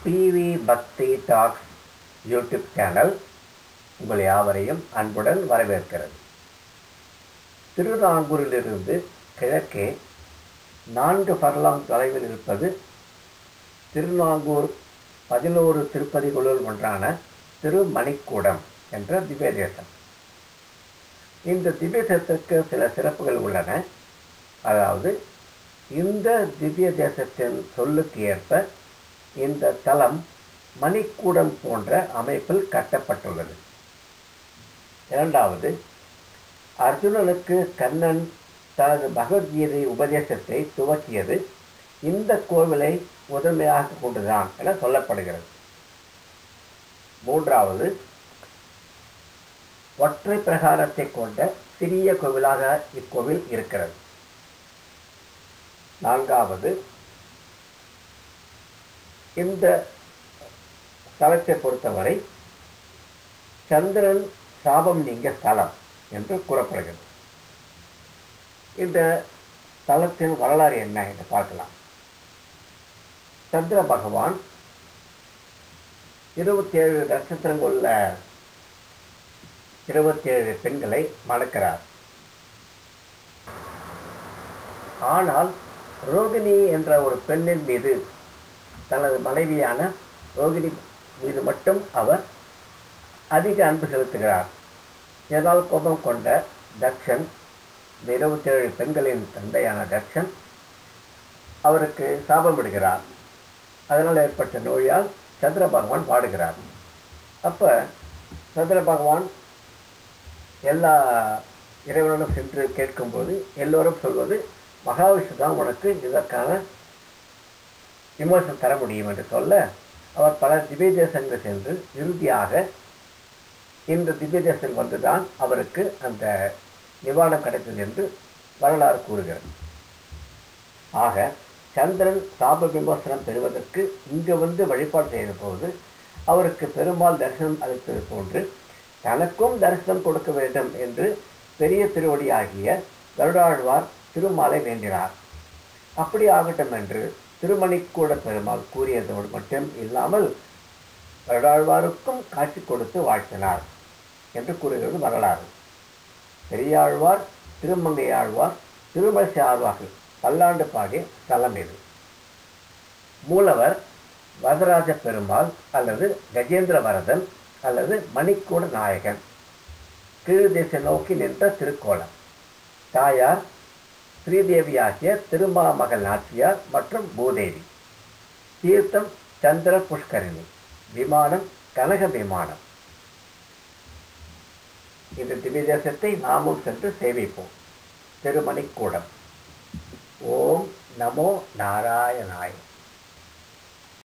PV பக்தி tax YouTube channel உங்கள் யாவரையும் அன்புடன் வரவேற்கிறது திருநாங்கூரிலிருந்து கிழக்கே நான்கு ஃபர்லாங் தொலைவில் இருப்பது திருநாங்கூர் பதினோரு திருப்பதிகளுள் ஒன்றான திருமணிக்கூடம் என்ற திவ்ய தேசம் இந்த திவ்ய தேசத்திற்கு சில சிறப்புகள் உள்ளன அதாவது இந்த திவ்ய தேசத்தின் சொல்லுக்கு ஏற்ப இந்த தலம் மணிக்கூடம் போன்ற அமைப்பில் கட்டப்பட்டுள்ளது இரண்டாவது அர்ஜுனனுக்கு கண்ணன் தனது பகவத்கீதை உபதேசத்தை துவக்கியது இந்த கோவிலை முதன்மையாக கொண்டுதான் என சொல்லப்படுகிறது மூன்றாவது ஒற்றை பிரகாரத்தை கொண்ட சிறிய கோவிலாக இக்கோவில் இருக்கிறது நான்காவது இந்த ஸ்தலத்தை பொறுத்தவரை சந்திரன் சாபம் நீங்க ஸ்தலம் என்று கூறப்படுகிறது இந்த ஸ்தலத்தின் வரலாறு என்ன என்று பார்க்கலாம் சந்திர பகவான் இருபத்தேழு நட்சத்திரங்கள் உள்ள இருபத்தேழு பெண்களை மணக்கிறார் ஆனால் ரோகிணி என்ற ஒரு பெண்ணின் மீது தனது மனைவியான ரோகிணி மீது மட்டும் அவர் அதிக அன்பு செலுத்துகிறார் இதனால் கோபம் கொண்ட தக்ஷன் இந்த இருபத்தேழு பெண்களின் தந்தையான தக்ஷன் அவருக்கு சாபம் விடுகிறார் அதனால் ஏற்பட்ட நோயால் சந்திர பகவான் பாடுகிறார் அப்போ சந்திர பகவான் எல்லா இறைவனும் சென்று கேட்கும்போது எல்லோரும் சொல்வது மகாவிஷ்ணு தான் உனக்கு இதற்கான விமோசனம் தர முடியும் என்று சொல்ல அவர் பல திவ்ய தேசங்கள் சென்று இறுதியாக இந்த திவ்ய தேசம் வந்துதான் அவருக்கு அந்த நிவாரணம் கிடைத்தது என்று வரலாறு கூறுகிறது ஆக சந்திரன் சாப விமோசனம் பெறுவதற்கு இங்கு வந்து வழிபாடு செய்த போது அவருக்கு பெருமாள் தரிசனம் அளித்தது போன்று தனக்கும் தரிசனம் கொடுக்க வேண்டும் என்று பெரிய திருவடியாகிய கருடாழ்வார் திருமாலை வேண்டினார் அப்படி ஆகட்டும் என்று திருமணிக்கூட பெருமாள் கூறியதோடு மட்டும் இல்லாமல் கருடாழ்வாருக்கும் காட்சி கொடுத்து வாழ்த்தினார் என்று கூறுகிறது வரலாறு பெரியாழ்வார் திருமங்கையாழ்வார் திருமசி ஆழ்வார்கள் பல்லாண்டு பாடிய ஸ்தலம் இது மூலவர் வரதராஜ பெருமாள் அல்லது கஜேந்திர வரதன் அல்லது மணிக்கூட நாயகன் கீழ் திசை நோக்கி நின்ற திருக்கோலம் தாயார் ஸ்ரீதேவியாகிய திருமாமகள் நாச்சியார் மற்றும் பூதேவி தீர்த்தம் சந்திர புஷ்கரிணி விமானம் கனக விமானம் இந்த திவ்ய தேசத்தை நாமும் சென்று சேவிப்போம் திருமணிக்கூடம் ஓம் நமோ நாராயணாய